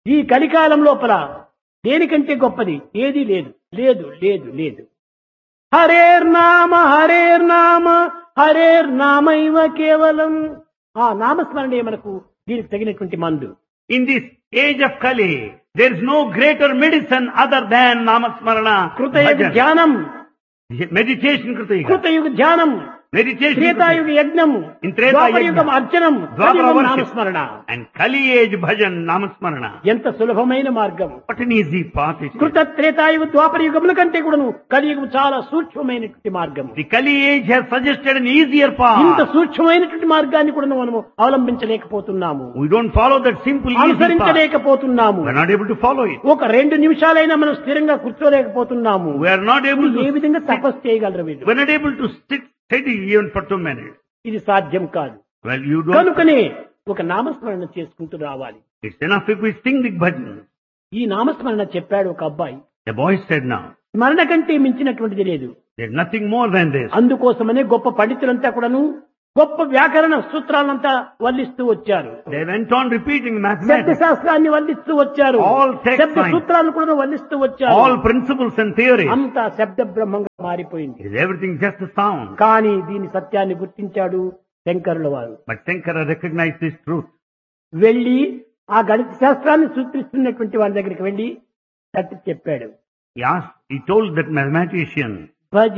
ఈ కలికాలం లోపల దేనికంటే గొప్పది ఏది లేదు లేదు లేదు లేదు హరేర్ నామ హరేర్ నామ హరేర్ నామైవ కేవలం ఆ నామస్మరణే మనకు దీనికి తగినటువంటి మందు In this age of Kali, there is no greater medicine other than Namasmarana. కృతయుగ bhajan. ధ్యానం Meditation Krutayuga. కృతయుగ ధ్యానం Meditation త్రేతాయుగ Krutayuga. యజ్ఞం In Treta ద్వాపరయుగం Yajna. అర్చనం Dwapara కలియుగం worship. నామస్మరణ And Kali age bhajan Namasmarana. ఎంత సులభమైన మార్గం What an easy path it is. కృత త్రేతాయుగ ద్వాపర యుగముల కంటే కూడాను కలియుగం చాలా సూక్ష్మమైనటువంటి మార్గం The Kali age has suggested an easier ఇంత path. సూక్ష్మమైనటువంటి మార్గాన్ని కూడా మనము అవలంబించలేకపోతున్నాము We don't follow that simple easy path. అనుసరించలేకపోతున్నాము We are not able to follow it. ఒక రెండు నిమిషాలైనా మనం స్థిరంగా కూర్చోలేకపోతున్నాము We are not able A to, విధంగా తపస్సు చేయగలరు వీళ్ళు we are not able to sit steady even for two minutes. ఇది సాధ్యం కాదు Well, you don't, కనుకనే ఒక నామస్మరణ చేసుకుంటూ రావాలి it's enough if we sing the bhajan. ఈ నామస్మరణ చెప్పాడు ఒక అబ్బాయి The boy said now, స్మరణ కంటే మించినటువంటిది లేదు there's nothing more than this. అందుకోసమనే గొప్ప పండితులంతా కూడాను గొప్ప వ్యాకరణ సూత్రాలంతా వల్లిస్తూ వచ్చారు They went on repeating శబ్ద mathematics, శాస్త్రాన్ని వల్లిస్తూ వచ్చారు All text శబ్ద science. సూత్రాలను కూడా వల్లిస్తూ వచ్చారు all principles and theories. అంతా శబ్ద బ్రహ్మంగా మారిపోయింది Is everything just a sound? కానీ దీని సత్యాన్ని గుర్తించాడు శంకరుల వారు But Shankara recognized this truth. వెళ్లి ఆ గణిత శాస్త్రాన్ని సూచిస్తున్నటువంటి వారి దగ్గరికి వెళ్లి తట్టి చెప్పాడు He asked, he told that mathematician, భజ